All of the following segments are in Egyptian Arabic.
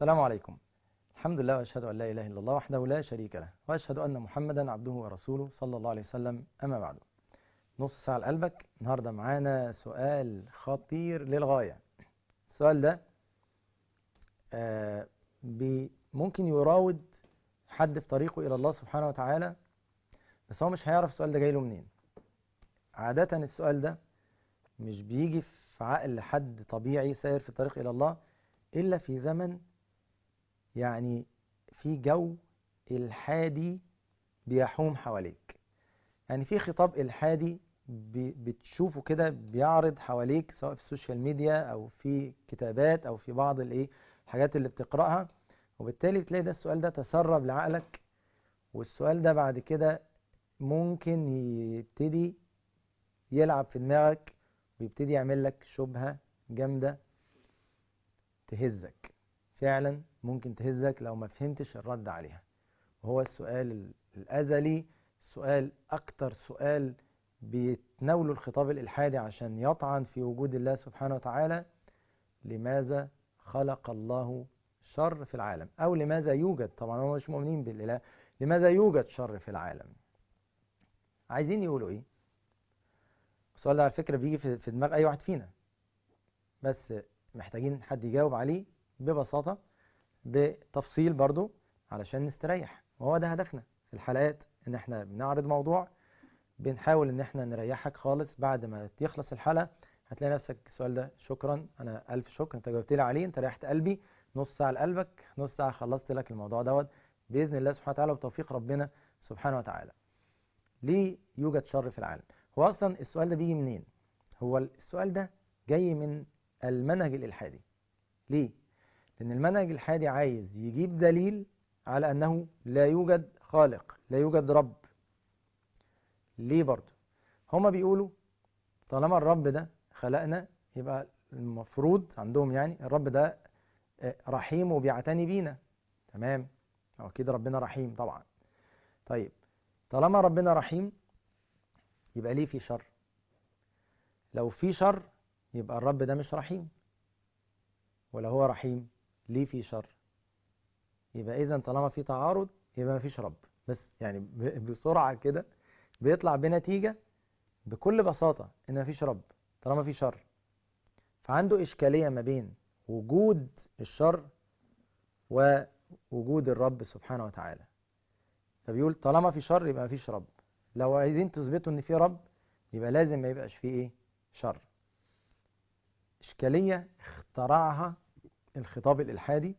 السلام عليكم الحمد لله وأشهد أن لا إله إلا الله وحده لا شريك له وأشهد أن محمدا عبده ورسوله صلى الله عليه وسلم أما بعد نص ساعة لقلبك النهاردة معانا سؤال خطير للغاية السؤال ده آه بي- ممكن يراود حد في طريقه إلى الله سبحانه وتعالى بس هو مش هيعرف السؤال ده جاي له منين عادة السؤال ده مش بيجي في عقل حد طبيعي سائر في الطريق إلى الله إلا في زمن يعني في جو إلحادي بيحوم حواليك يعني في خطاب إلحادي بي- بتشوفه كده بيعرض حواليك سواء في السوشيال ميديا أو في كتابات أو في بعض الإيه الحاجات اللي بتقرأها وبالتالي بتلاقي ده السؤال ده تسرب لعقلك والسؤال ده بعد كده ممكن يبتدي يلعب في دماغك ويبتدي يعمل لك شبهة جامدة تهزك فعلا ممكن تهزك لو ما فهمتش الرد عليها وهو السؤال ال- الأزلي السؤال أكتر سؤال بيتناوله الخطاب الإلحادي عشان يطعن في وجود الله سبحانه وتعالى لماذا خلق الله شر في العالم أو لماذا يوجد طبعا هم مش مؤمنين بالإله لماذا يوجد شر في العالم عايزين يقولوا إيه السؤال ده على فكرة بيجي في في دماغ أي واحد فينا بس محتاجين حد يجاوب عليه ببساطة بتفصيل برضو علشان نستريح وهو ده هدفنا في الحلقات ان احنا بنعرض موضوع بنحاول ان احنا نريحك خالص بعد ما يخلص الحلقة هتلاقي نفسك السؤال ده شكرا انا الف شكر انت جاوبت لي عليه انت ريحت قلبي نص ساعة لقلبك نص ساعة خلصت لك الموضوع دوت بإذن الله سبحانه وتعالى وبتوفيق ربنا سبحانه وتعالى ليه يوجد شر في العالم هو اصلا السؤال ده بيجي منين هو السؤال ده جاي من المنهج الإلحادي ليه لأن المنهج الإلحادي عايز يجيب دليل على أنه لا يوجد خالق لا يوجد رب ليه برضه هما بيقولوا طالما الرب ده خلقنا يبقى المفروض عندهم يعني الرب ده آه، رحيم وبيعتني بينا تمام هو كده ربنا رحيم طبعا طيب طالما ربنا رحيم يبقى ليه في شر لو في شر يبقى الرب ده مش رحيم ولا هو رحيم ليه في شر يبقى اذا طالما في تعارض يبقى مفيش رب بس يعني ب- بسرعة كده بيطلع بنتيجة بكل بساطة ان مفيش رب طالما في شر فعنده إشكالية ما بين وجود الشر ووجود الرب سبحانه وتعالى فبيقول طالما في شر يبقى مفيش رب لو عايزين تثبتوا ان في رب يبقى لازم ما يبقاش فيه ايه شر إشكالية اخترعها الخطاب الإلحادي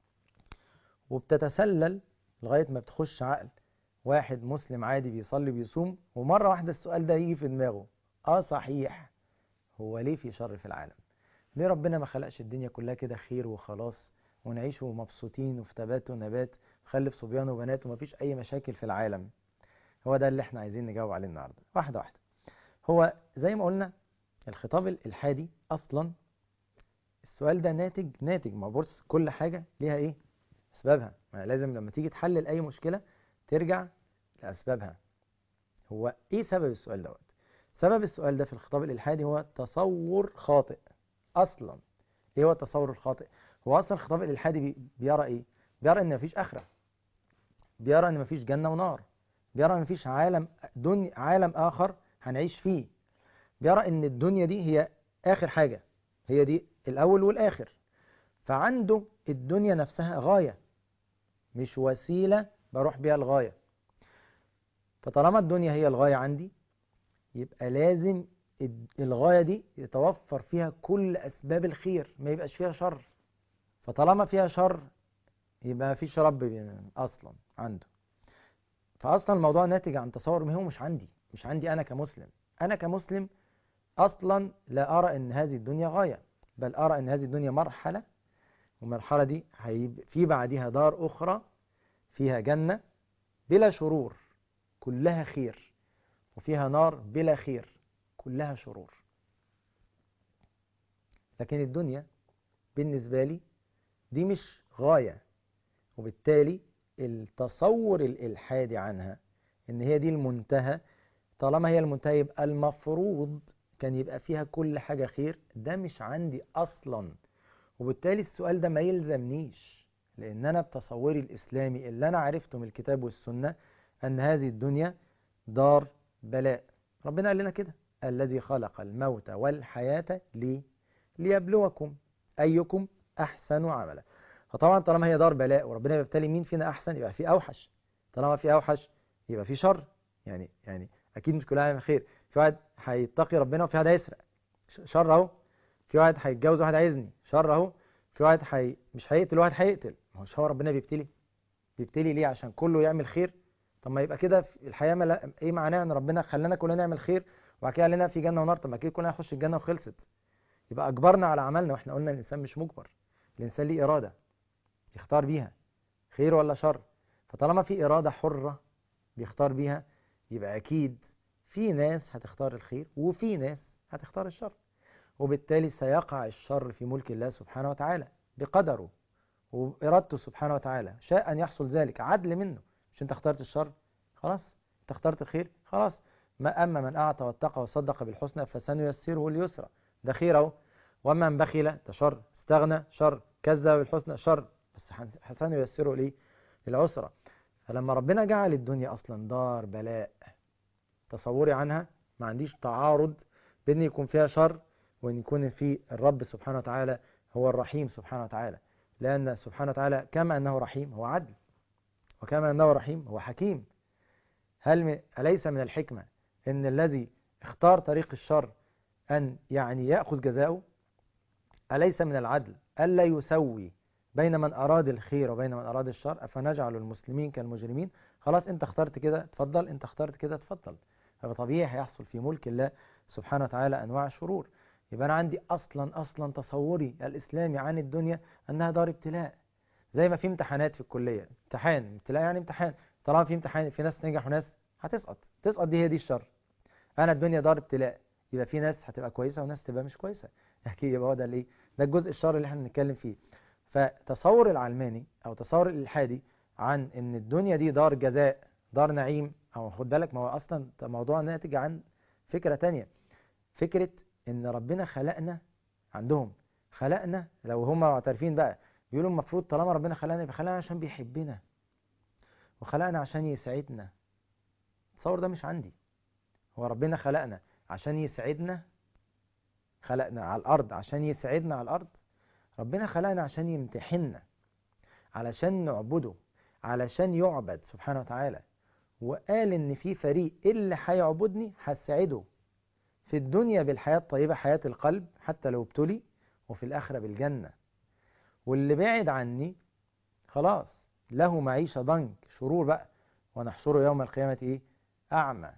وبتتسلل لغاية ما بتخش عقل واحد مسلم عادي بيصلي بيصوم ومرة واحدة السؤال ده يجي في دماغه اه صحيح هو ليه في شر في العالم ليه ربنا ما خلقش الدنيا كلها كده خير وخلاص ونعيش مبسوطين وفي تبات ونبات وخلف صبيان وبنات ومفيش أي مشاكل في العالم هو ده اللي احنا عايزين نجاوب عليه النهاردة واحدة واحدة هو زي ما قلنا الخطاب الإلحادي أصلا السؤال ده ناتج ناتج ما بص كل حاجة ليها إيه أسبابها ما لازم لما تيجي تحلل أي مشكلة ترجع لأسبابها هو إيه سبب السؤال دوت سبب السؤال ده في الخطاب الإلحادي هو تصور خاطئ أصلا إيه هو التصور الخاطئ هو أصلا الخطاب الإلحادي بي- بيرى إيه بيرى إن مفيش آخرة بيرى إن مفيش جنة ونار بيرى إن مفيش عالم دنيا عالم آخر هنعيش فيه بيرى إن الدنيا دي هي آخر حاجة هي دي الأول والآخر فعنده الدنيا نفسها غاية مش وسيلة بروح بيها الغاية فطالما الدنيا هي الغاية عندي يبقى لازم الد- الغاية دي يتوفر فيها كل أسباب الخير ما يبقاش فيها شر فطالما فيها شر يبقى مفيش رب بي- أصلا عنده فأصلا الموضوع ناتج عن تصور ما هو مش عندي مش عندي أنا كمسلم أنا كمسلم أصلا لا أرى أن هذه الدنيا غاية بل أرى أن هذه الدنيا مرحلة والمرحلة دي هيب- في بعدها دار أخرى فيها جنة بلا شرور كلها خير وفيها نار بلا خير كلها شرور لكن الدنيا بالنسبة لي دي مش غاية وبالتالي التصور الإلحادي عنها إن هي دي المنتهى طالما هي المنتهى يبقى المفروض كان يبقى فيها كل حاجة خير ده مش عندي أصلا وبالتالي السؤال ده ما يلزمنيش لان انا بتصوري الاسلامي اللي انا عرفته من الكتاب والسنة ان هذه الدنيا دار بلاء ربنا قال لنا كده الذي خلق الموت والحياة ليه ليبلوكم ايكم احسن عملا فطبعا طالما هي دار بلاء وربنا بيبتلي مين فينا احسن يبقى في اوحش طالما في اوحش يبقى في شر يعني يعني اكيد مش كلها من خير في واحد هيتقي ربنا وفي واحد هيسرق شر اهو في واحد هيتجوز واحد هيزني شر اهو في واحد حي... مش هيقتل واحد هيقتل ما هوش هو ربنا بيبتلي بيبتلي ليه عشان كله يعمل خير طب ما يبقى كده الحياه ملا... ايه معناها ان ربنا خلانا كلنا نعمل خير وبعد كده قال لنا في جنه ونار طب ما كده كلنا هنخش الجنه وخلصت يبقى اجبرنا على عملنا واحنا قلنا الانسان مش مجبر الانسان ليه اراده يختار بيها خير ولا شر فطالما في اراده حره بيختار بيها يبقى اكيد في ناس هتختار الخير وفي ناس هتختار الشر وبالتالي سيقع الشر في ملك الله سبحانه وتعالى بقدره وإرادته سبحانه وتعالى شاء أن يحصل ذلك عدل منه مش أنت اخترت الشر خلاص أنت اخترت الخير خلاص ما أما من أعطى واتقى وصدق بالحسنى فسنيسره اليسرى ده خير أهو ومن بخل ده شر استغنى شر كذب بالحسنى شر بس سنيسره ليه للعسرى فلما ربنا جعل الدنيا أصلا دار بلاء تصوري عنها ما عنديش تعارض بين يكون فيها شر وان يكون في الرب سبحانه وتعالى هو الرحيم سبحانه وتعالى لأن سبحانه وتعالى كما أنه رحيم هو عدل وكما أنه رحيم هو حكيم هل من أليس من الحكمة أن الذي اختار طريق الشر أن يعني يأخذ جزاؤه أليس من العدل ألا يسوي بين من أراد الخير وبين من أراد الشر أفنجعل المسلمين كالمجرمين خلاص أنت اخترت كده تفضل أنت اخترت كده تفضل فطبيعي هيحصل في ملك الله سبحانه وتعالى أنواع الشرور يبقى أنا عندي أصلا أصلا تصوري الإسلامي عن الدنيا أنها دار ابتلاء زي ما في امتحانات في الكلية امتحان ابتلاء يعني امتحان طالما في امتحان في ناس تنجح وناس هتسقط تسقط دي هي دي الشر أنا الدنيا دار ابتلاء يبقى في ناس هتبقى كويسة وناس تبقى مش كويسة احكي يبقى هو ده الايه ده الجزء الشر اللي احنا بنتكلم فيه فتصور العلماني أو تصور الإلحادي عن ان الدنيا دي دار جزاء دار نعيم او خد بالك ما هو اصلا موضوع ناتج عن فكرة تانية فكرة ان ربنا خلقنا عندهم خلقنا لو هم معترفين بقى بيقولوا المفروض طالما ربنا خلقنا يبقى خلقنا عشان بيحبنا وخلقنا عشان يسعدنا التصور ده مش عندي هو ربنا خلقنا عشان يسعدنا خلقنا على الارض عشان يسعدنا على الارض ربنا خلقنا عشان يمتحننا علشان نعبده علشان يعبد سبحانه وتعالى وقال ان في فريق اللي هيعبدني هسعده في الدنيا بالحياة الطيبة حياة القلب حتى لو ابتلي وفي الآخرة بالجنة واللي بعد عني خلاص له معيشة ضنك شرور بقى ونحشره يوم القيامة ايه أعمى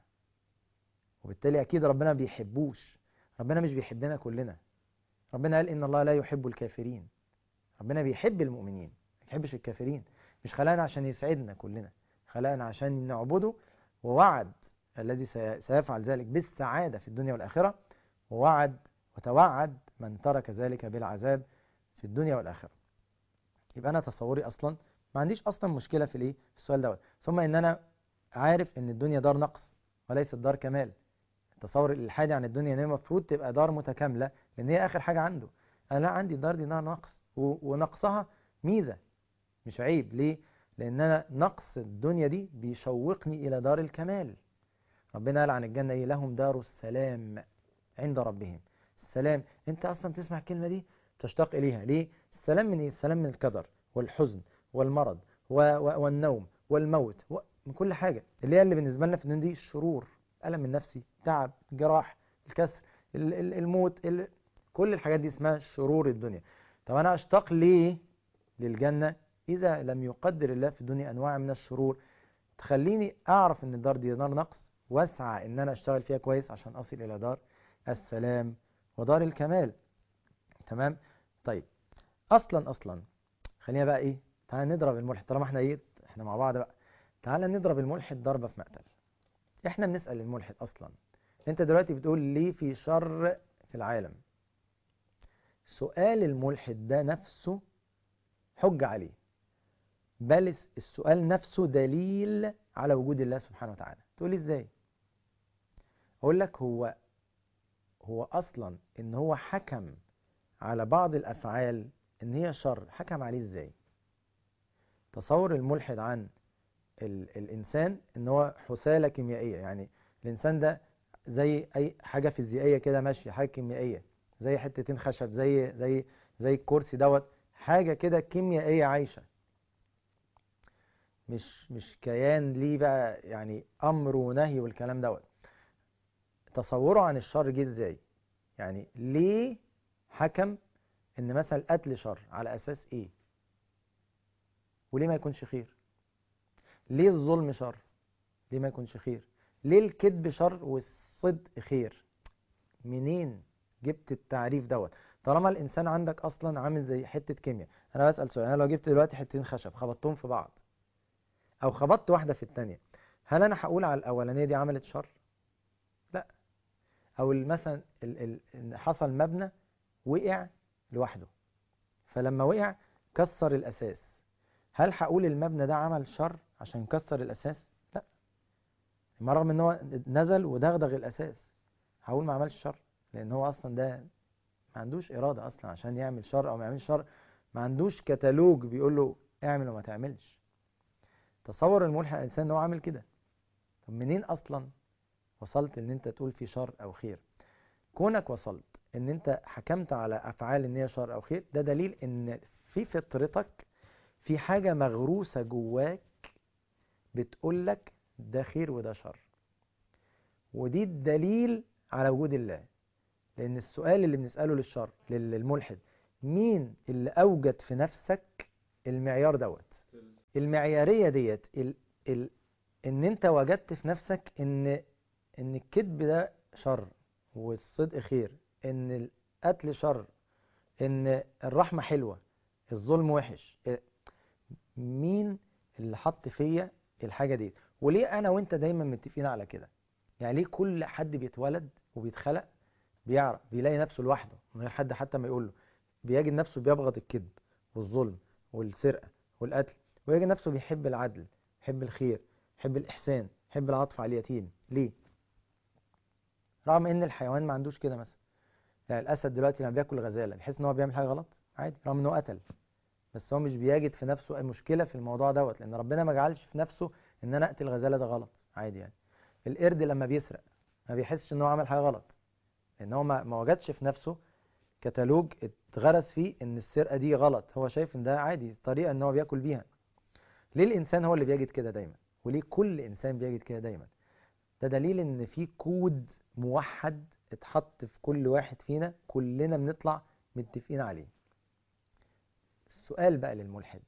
وبالتالي أكيد ربنا بيحبوش ربنا مش بيحبنا كلنا ربنا قال إن الله لا يحب الكافرين ربنا بيحب المؤمنين ما يحبش الكافرين مش خلقنا عشان يسعدنا كلنا خلقنا عشان نعبده ووعد الذي سيفعل ذلك بالسعادة في الدنيا والآخرة ووعد وتوعد من ترك ذلك بالعذاب في الدنيا والآخرة يبقى أنا تصوري أصلا ما عنديش أصلا مشكلة في الإيه في السؤال دوت ثم إن أنا عارف إن الدنيا دار نقص وليست دار كمال التصور الإلحادي عن الدنيا إن هي المفروض تبقى دار متكاملة لأن هي آخر حاجة عنده أنا لا عندي الدار دي دار نقص ونقصها ميزة مش عيب ليه؟ لأن أنا نقص الدنيا دي بيشوقني إلى دار الكمال ربنا قال عن الجنة إيه لهم دار السلام عند ربهم السلام أنت أصلا تسمع الكلمة دي تشتاق إليها ليه؟ السلام من إيه؟ السلام من الكدر والحزن والمرض و... و... والنوم والموت و... من كل حاجة اللي هي اللي بالنسبة لنا في الدنيا دي الشرور ألم النفسي تعب جراح الكسر الموت ال... كل الحاجات دي اسمها شرور الدنيا طب أنا أشتاق ليه للجنة إذا لم يقدر الله في الدنيا أنواع من الشرور تخليني أعرف أن الدار دي دار نقص واسعى أن أنا أشتغل فيها كويس عشان أصل إلى دار السلام ودار الكمال تمام طيب أصلا أصلا خلينا بقى إيه تعال نضرب الملحد طالما احنا إيه احنا مع بعض بقى تعال نضرب الملحد ضربة في مقتل احنا بنسأل الملحد أصلا انت دلوقتي بتقول ليه في شر في العالم سؤال الملحد ده نفسه حجة عليه بل السؤال نفسه دليل على وجود الله سبحانه وتعالى تقول ازاي اقول لك هو هو اصلا ان هو حكم على بعض الافعال ان هي شر حكم عليه ازاي تصور الملحد عن ال الإنسان إن هو حثالة كيميائية يعني الإنسان ده زي أي حاجة فيزيائية كده ماشية حاجة كيميائية زي حتتين خشب زي زي زي الكرسي دوت حاجة كده كيميائية عايشة مش مش كيان ليه بقى يعني أمر ونهي والكلام دوت تصوره عن الشر جه ازاي يعني ليه حكم ان مثلا القتل شر على اساس ايه وليه ما يكونش خير ليه الظلم شر ليه ما يكونش خير ليه الكذب شر والصدق خير منين جبت التعريف دوت طالما الانسان عندك اصلا عامل زي حته كيمياء انا بسال سؤال انا لو جبت دلوقتي حتتين خشب خبطتهم في بعض او خبطت واحده في الثانيه هل انا هقول على الاولانيه دي عملت شر لا او مثلا حصل مبنى وقع لوحده فلما وقع كسر الاساس هل هقول المبنى ده عمل شر عشان كسر الاساس لا رغم ان هو نزل ودغدغ الاساس هقول ما عملش شر لان هو اصلا ده ما عندوش اراده اصلا عشان يعمل شر او ما يعملش شر ما عندوش كتالوج بيقول له اعمل وما تعملش تصور الملحد الانسان ان هو عامل كده طب منين اصلا وصلت ان انت تقول في شر او خير كونك وصلت ان انت حكمت على افعال ان هي شر او خير ده دليل ان في فطرتك في حاجة مغروسة جواك بتقولك ده خير وده شر ودي الدليل على وجود الله لان السؤال اللي بنسأله للشر للملحد مين اللي اوجد في نفسك المعيار دوت المعيارية ديت ال ال ان انت وجدت في نفسك ان ان الكذب ده شر والصدق خير ان القتل شر ان الرحمة حلوة الظلم وحش مين اللي حط فيا الحاجة دي وليه انا وانت دايما متفقين على كده يعني ليه كل حد بيتولد وبيتخلق بيعرف بيلاقي نفسه لوحده من غير حد حتى ما يقول له بيجد نفسه بيبغض الكذب والظلم والسرقة والقتل ويجد نفسه بيحب العدل يحب الخير يحب الإحسان يحب العطف على اليتيم ليه رغم ان الحيوان ما عندوش كده مثلا يعني الاسد دلوقتي لما بياكل غزاله بيحس ان هو بيعمل حاجه غلط عادي رغم ان هو قتل بس هو مش بيجد في نفسه اي مشكله في الموضوع دوت لان ربنا ما جعلش في نفسه ان انا اقتل غزاله ده غلط عادي يعني القرد لما بيسرق ما بيحسش ان هو عمل حاجه غلط لان هو ما وجدش في نفسه كتالوج اتغرس فيه ان السرقه دي غلط هو شايف ان ده عادي طريقه ان هو بياكل بيها ليه الانسان هو اللي بيجد كده دايما وليه كل انسان بيجد كده دايما ده دليل ان في كود موحد اتحط في كل واحد فينا كلنا بنطلع متفقين عليه السؤال بقى للملحد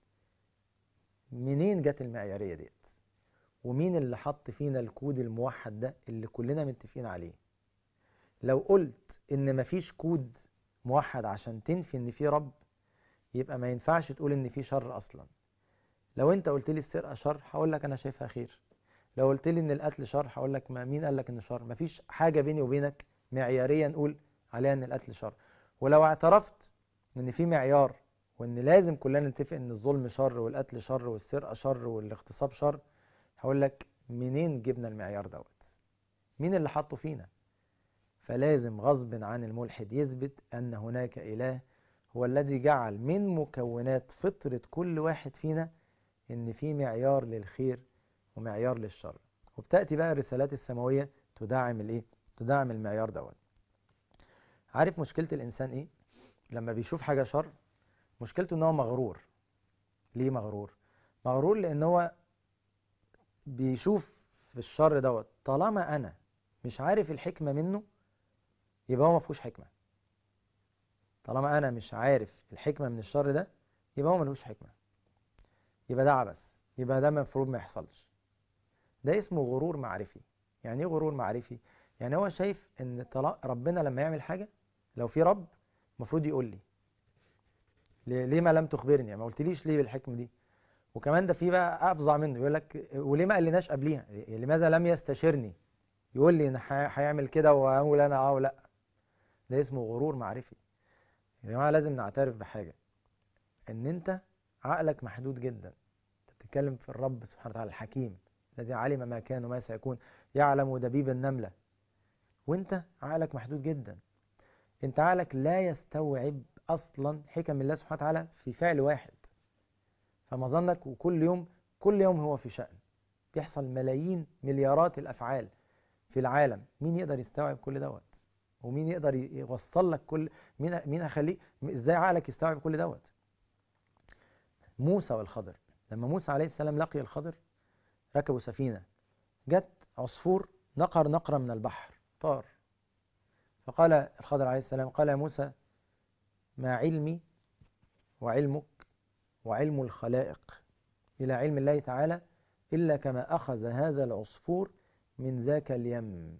منين جت المعيارية ديت ومين اللي حط فينا الكود الموحد ده اللي كلنا متفقين عليه لو قلت ان مفيش كود موحد عشان تنفي ان في رب يبقى ما ينفعش تقول ان في شر اصلا لو انت قلت لي السرقه شر هقول لك انا شايفها خير لو قلت لي ان القتل شر هقول لك ما مين قال لك ان شر مفيش حاجه بيني وبينك معياريه نقول عليها ان القتل شر ولو اعترفت ان في معيار وان لازم كلنا نتفق ان الظلم شر والقتل شر والسرقه شر والاغتصاب شر هقول لك منين جبنا المعيار دوت مين اللي حطه فينا فلازم غصب عن الملحد يثبت ان هناك اله هو الذي جعل من مكونات فطره كل واحد فينا ان في معيار للخير ومعيار للشر وبتأتي بقى الرسالات السماوية تدعم الايه تدعم المعيار دوت عارف مشكلة الإنسان إيه؟ لما بيشوف حاجة شر مشكلته إن هو مغرور ليه مغرور؟ مغرور لأن هو بيشوف في الشر دوت طالما أنا مش عارف الحكمة منه يبقى هو مفهوش حكمة طالما أنا مش عارف الحكمة من الشر ده يبقى هو ملهوش حكمة يبقى ده عبث يبقى ده المفروض ما يحصلش ده اسمه غرور معرفي يعني ايه غرور معرفي يعني هو شايف ان طلاق ربنا لما يعمل حاجه لو في رب المفروض يقول لي ليه ما لم تخبرني ما قلتليش ليه بالحكمه دي وكمان ده في بقى افظع منه يقول لك وليه ما قالناش قبليها لماذا لم يستشيرني يقول لي ان هيعمل كده واقول انا اه ولا ده اسمه غرور معرفي يا جماعه لازم نعترف بحاجه ان انت عقلك محدود جدا بتتكلم في الرب سبحانه وتعالى الحكيم الذي علم ما كان وما سيكون يعلم دبيب النملة وانت عقلك محدود جدا انت عقلك لا يستوعب اصلا حكم الله سبحانه وتعالى في فعل واحد فما ظنك وكل يوم كل يوم هو في شأن بيحصل ملايين مليارات الأفعال في العالم مين يقدر يستوعب كل دوت ومين يقدر يوصل لك كل مين مين هيخليه ازاي عقلك يستوعب كل دوت موسى والخضر لما موسى عليه السلام لقي الخضر ركبوا سفينة جت عصفور نقر نقرة من البحر طار فقال الخضر عليه السلام قال يا موسى ما علمي وعلمك وعلم الخلائق إلى علم الله تعالى إلا كما أخذ هذا العصفور من ذاك اليم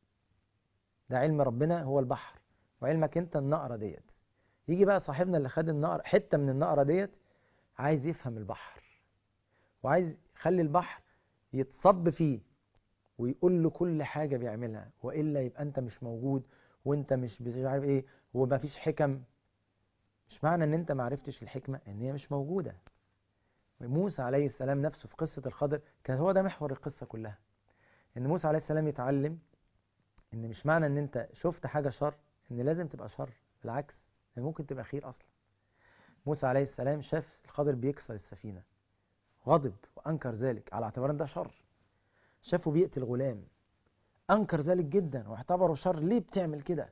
ده علم ربنا هو البحر وعلمك انت النقرة ديت يجي بقى صاحبنا اللي خد النقر حتة من النقرة ديت عايز يفهم البحر وعايز يخلي البحر يتصب فيه ويقول له كل حاجة بيعملها وإلا يبقى أنت مش موجود وأنت مش مش عارف إيه وما فيش حكم مش معنى أن أنت معرفتش الحكمة أن هي مش موجودة موسى عليه السلام نفسه في قصة الخضر كان هو ده محور القصة كلها ان موسى عليه السلام يتعلم ان مش معنى ان انت شفت حاجة شر ان لازم تبقى شر بالعكس ممكن تبقى خير اصلا موسى عليه السلام شاف الخضر بيكسر السفينة غضب وانكر ذلك على اعتبار ان ده شر شافه بيقتل غلام انكر ذلك جدا واعتبره شر ليه بتعمل كده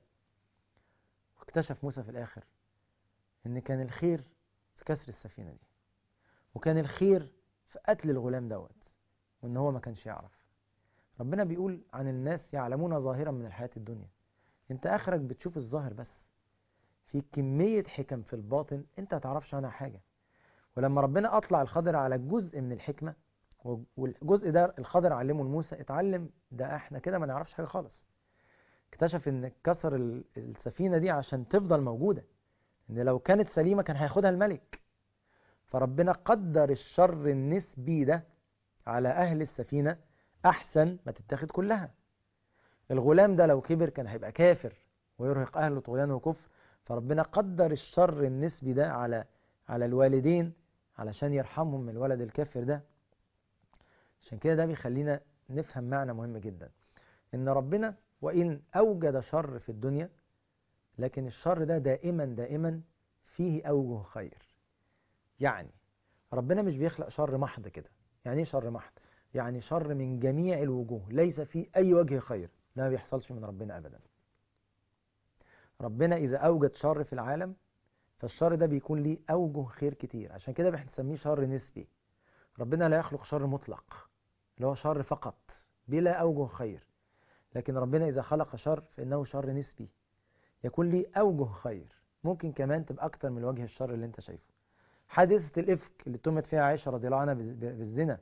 واكتشف موسى في الاخر ان كان الخير في كسر السفينة دي وكان الخير في قتل الغلام دوت وان هو ما كانش يعرف ربنا بيقول عن الناس يعلمون ظاهرا من الحياة الدنيا انت اخرك بتشوف الظاهر بس في كمية حكم في الباطن انت هتعرفش عنها حاجة ولما ربنا اطلع الخضر على جزء من الحكمة والجزء ده الخضر علمه لموسى اتعلم ده احنا كده ما نعرفش حاجة خالص اكتشف ان كسر السفينة دي عشان تفضل موجودة ان لو كانت سليمة كان هياخدها الملك فربنا قدر الشر النسبي ده على أهل السفينة أحسن ما تتاخد كلها الغلام ده لو كبر كان هيبقى كافر ويرهق أهله طغيان وكفر فربنا قدر الشر النسبي ده على على الوالدين علشان يرحمهم من الولد الكافر ده عشان كده ده بيخلينا نفهم معنى مهم جدا إن ربنا وإن أوجد شر في الدنيا لكن الشر ده دائما دائما فيه أوجه خير يعني ربنا مش بيخلق شر محض كده يعني ايه شر محض يعني شر من جميع الوجوه ليس فيه اي وجه خير ده ما بيحصلش من ربنا ابدا ربنا اذا اوجد شر في العالم فالشر ده بيكون ليه اوجه خير كتير عشان كده بنسميه شر نسبي ربنا لا يخلق شر مطلق اللي هو شر فقط بلا اوجه خير لكن ربنا اذا خلق شر فانه شر نسبي يكون ليه اوجه خير ممكن كمان تبقى اكتر من وجه الشر اللي انت شايفه حادثة الإفك اللي تمت فيها عائشة رضي الله عنها بالزنا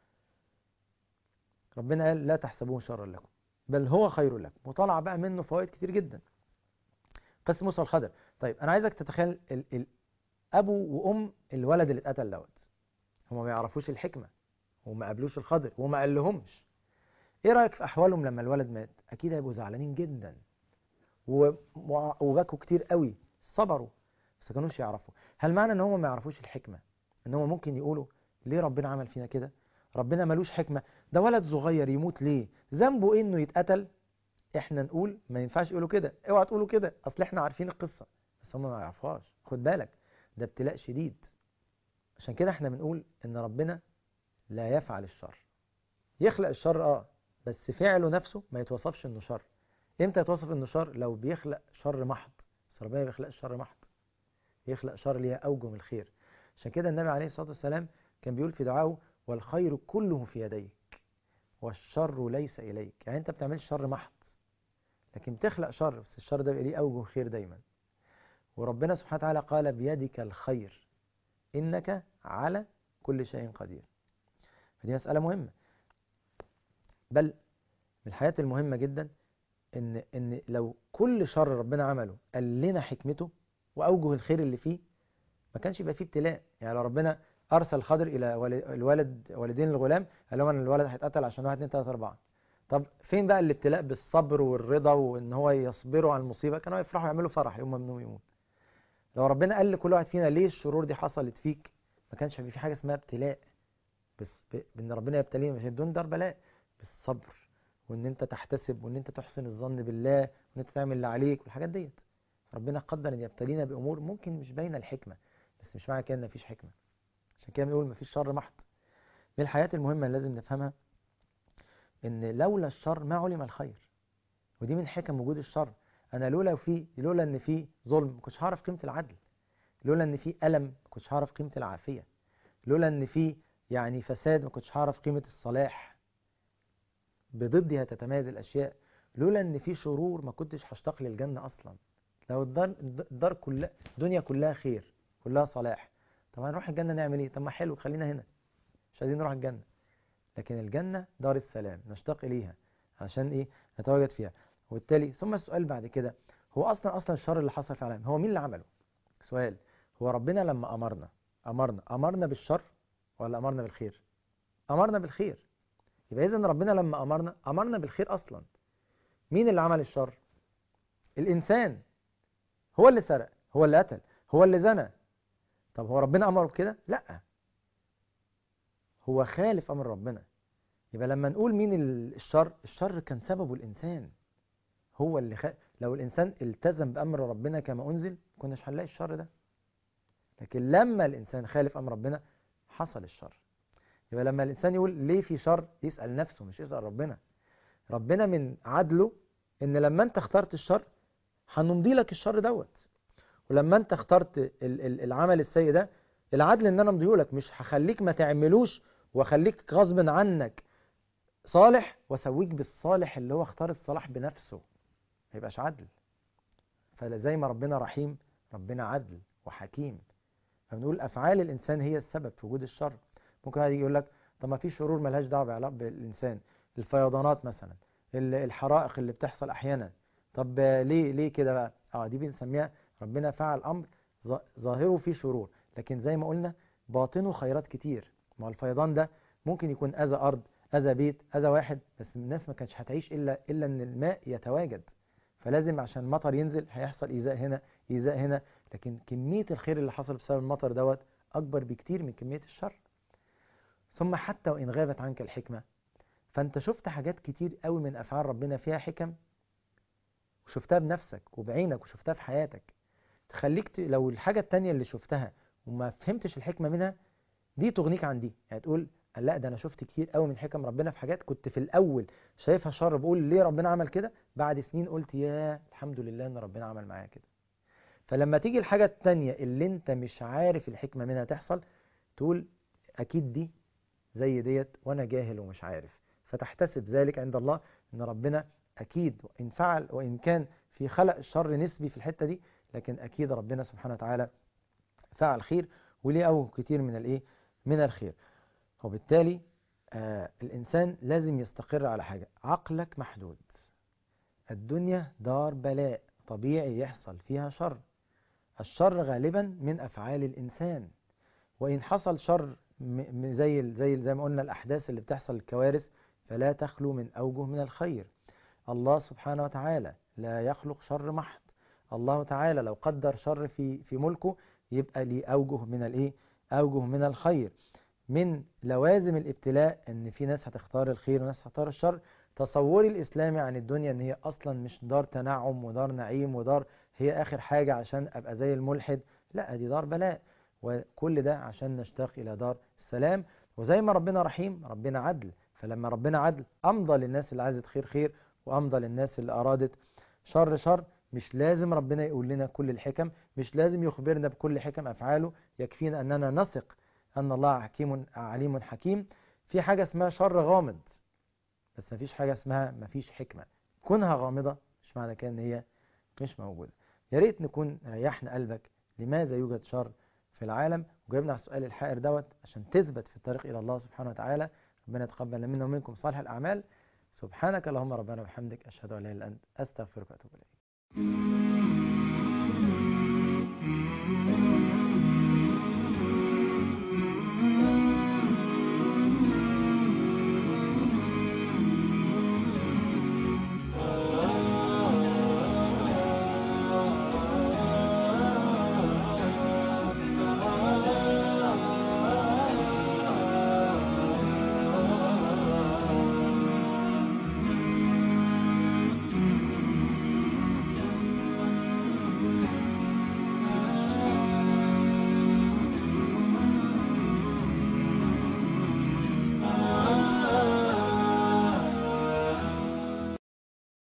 ربنا قال لا تحسبوه شرا لكم بل هو خير لكم وطلع بقى منه فوائد كتير جدا قصة موسى الخضر طيب أنا عايزك تتخيل ال ال أبو وأم الولد اللي اتقتل دوت هما ما يعرفوش الحكمة وما قابلوش الخضر وما قال لهمش ايه رأيك في أحوالهم لما الولد مات أكيد هيبقوا زعلانين جدا وبكوا كتير قوي صبروا بس ما كانوش يعرفوا هل معنى ان هم ما يعرفوش الحكمة ان هم ممكن يقولوا ليه ربنا عمل فينا كده ربنا ملوش حكمة ده ولد صغير يموت ليه ذنبه انه يتقتل احنا نقول ما ينفعش يقولوا كده اوعى تقولوا كده اصل احنا عارفين القصة بس هم ما يعرفوهاش خد بالك ده ابتلاء شديد عشان كده احنا بنقول ان ربنا لا يفعل الشر يخلق الشر اه بس فعله نفسه ما يتوصفش انه شر امتى يتوصف انه شر لو بيخلق شر محض بس ربنا ما بيخلقش شر محض يخلق شر ليها أوجه من الخير عشان كده النبي عليه الصلاة والسلام كان بيقول في دعائه والخير كله في يديك والشر ليس إليك يعني أنت بتعملش شر محض لكن بتخلق شر بس الشر ده بيبقى ليه أوجه خير دايما وربنا سبحانه وتعالى قال بيدك الخير إنك على كل شيء قدير فدي مسألة مهمة بل من الحياة المهمة جدا إن, إن لو كل شر ربنا عمله قال لنا حكمته وأوجه الخير اللي فيه ما كانش يبقى فيه ابتلاء يعني لو ربنا أرسل الخضر إلى الولد والدين الغلام قال لهم أن الولد هيتقتل عشان واحد اتنين تلاتة أربعة طب فين بقى الابتلاء بالصبر والرضا وإن هو يصبروا على المصيبة كانوا يفرحوا يعملوا فرح يوم ممنوع يموت لو ربنا قال لكل واحد فينا ليه الشرور دي حصلت فيك ما كانش في حاجة اسمها ابتلاء بس بان ربنا يبتلينا مش دون دار بلاء بالصبر وان انت تحتسب وان انت تحسن الظن بالله وان انت تعمل اللي عليك والحاجات ديت ربنا قدر ان يبتلينا بامور ممكن مش باينه الحكمه بس مش معنى كده ان مفيش حكمه عشان عشان كده بنقول مفيش شر محض من الحاجات المهمة اللي لازم نفهمها ان لولا الشر ما علم الخير ودي من حكم وجود الشر انا لولا في لولا ان في ظلم ما كنتش هعرف قيمة العدل لولا ان في ألم ما كنتش هعرف قيمة العافية لولا ان في يعني فساد ما كنتش هعرف قيمة الصلاح بضدها تتميز الأشياء لولا ان في شرور ما كنتش هشتاق للجنة أصلا لو الدار الدار كلها الدنيا كلها خير كلها صلاح طب هنروح الجنة نعمل ايه طب ما حلو خلينا هنا مش عايزين نروح الجنة لكن الجنة دار السلام نشتاق إليها عشان ايه نتواجد فيها وبالتالي ثم السؤال بعد كده هو أصلا أصلا الشر اللي حصل في العالم هو مين اللي عمله سؤال هو ربنا لما أمرنا أمرنا أمرنا بالشر ولا أمرنا بالخير أمرنا بالخير يبقى إذن ربنا لما أمرنا أمرنا بالخير أصلا مين اللي عمل الشر الإنسان هو اللي سرق هو اللي قتل هو اللي زنى طب هو ربنا أمره بكده لا هو خالف أمر ربنا يبقى لما نقول مين الشر الشر كان سببه الإنسان هو اللي خ... لو الإنسان التزم بأمر ربنا كما أنزل كناش هنلاقي الشر ده لكن لما الإنسان خالف أمر ربنا حصل الشر يبقى لما الإنسان يقول ليه في شر يسأل نفسه مش يسأل ربنا ربنا من عدله إن لما أنت اخترت الشر هنمضي لك الشر دوت ولما أنت اخترت ال- ال- العمل السيء ده العدل إن أنا أمضيه لك مش هخليك ما تعملوش وأخليك غصب عنك صالح واسويك بالصالح اللي هو اختار الصلاح بنفسه ما يبقاش عدل فزي ما ربنا رحيم ربنا عدل وحكيم فبنقول افعال الانسان هي السبب في وجود الشر ممكن واحد يجي يقول لك طب ما في شرور ملهاش دعوه بعلاقه بالانسان الفيضانات مثلا ال- الحرائق اللي بتحصل احيانا طب ليه ليه كده بقى اه دي بنسميها ربنا فعل امر ظ- ظاهره فيه شرور لكن زي ما قلنا باطنه خيرات كتير ما هو الفيضان ده ممكن يكون اذى ارض اذى بيت اذى واحد بس الناس ما كانتش هتعيش الا الا ان الماء يتواجد فلازم عشان المطر ينزل هيحصل ايذاء هنا ايذاء هنا لكن كميه الخير اللي حصل بسبب المطر دوت اكبر بكتير من كميه الشر ثم حتى وان غابت عنك الحكمه فانت شفت حاجات كتير قوي من افعال ربنا فيها حكم وشفتها بنفسك وبعينك وشفتها في حياتك تخليك ت... لو الحاجه التانية اللي شفتها وما فهمتش الحكمه منها دي تغنيك عن دي يعني تقول لا ده انا شفت كتير قوي من حكم ربنا في حاجات كنت في الاول شايفها شر بقول ليه ربنا عمل كده بعد سنين قلت يا الحمد لله ان ربنا عمل معايا كده فلما تيجي الحاجة التانية اللي انت مش عارف الحكمة منها تحصل تقول اكيد دي زي ديت وانا جاهل ومش عارف فتحتسب ذلك عند الله ان ربنا اكيد وان فعل وان كان في خلق الشر نسبي في الحتة دي لكن اكيد ربنا سبحانه وتعالى فعل خير وليه اوجه كتير من الايه من الخير وبالتالي آه الإنسان لازم يستقر على حاجة عقلك محدود الدنيا دار بلاء طبيعي يحصل فيها شر الشر غالبا من أفعال الإنسان وإن حصل شر م- م- زي ال- زي ال- زي ما قلنا الأحداث اللي بتحصل الكوارث فلا تخلو من أوجه من الخير الله سبحانه وتعالى لا يخلق شر محض الله تعالى لو قدر شر في في ملكه يبقى ليه أوجه من الإيه أوجه من الخير من لوازم الابتلاء ان في ناس هتختار الخير وناس هتختار الشر تصوري الاسلامي عن الدنيا ان هي اصلا مش دار تنعم ودار نعيم ودار هي اخر حاجة عشان ابقى زي الملحد لا دي دار بلاء وكل ده عشان نشتاق الى دار السلام وزي ما ربنا رحيم ربنا عدل فلما ربنا عدل امضى للناس اللي عايزة خير خير وامضى للناس اللي ارادت شر شر مش لازم ربنا يقول لنا كل الحكم مش لازم يخبرنا بكل حكم افعاله يكفينا اننا نثق أن الله حكيم عليم حكيم في حاجة اسمها شر غامض بس مفيش حاجة اسمها مفيش حكمة كونها غامضة مش معنى كده ان هي مش موجودة يا ريت نكون ريحنا قلبك لماذا يوجد شر في العالم وجاوبنا على السؤال الحائر دوت عشان تثبت في الطريق إلى الله سبحانه وتعالى ربنا يتقبل منا ومنكم صالح الأعمال سبحانك اللهم ربنا وبحمدك أشهد أن لا إله إلا أنت أستغفرك وأتوب إليك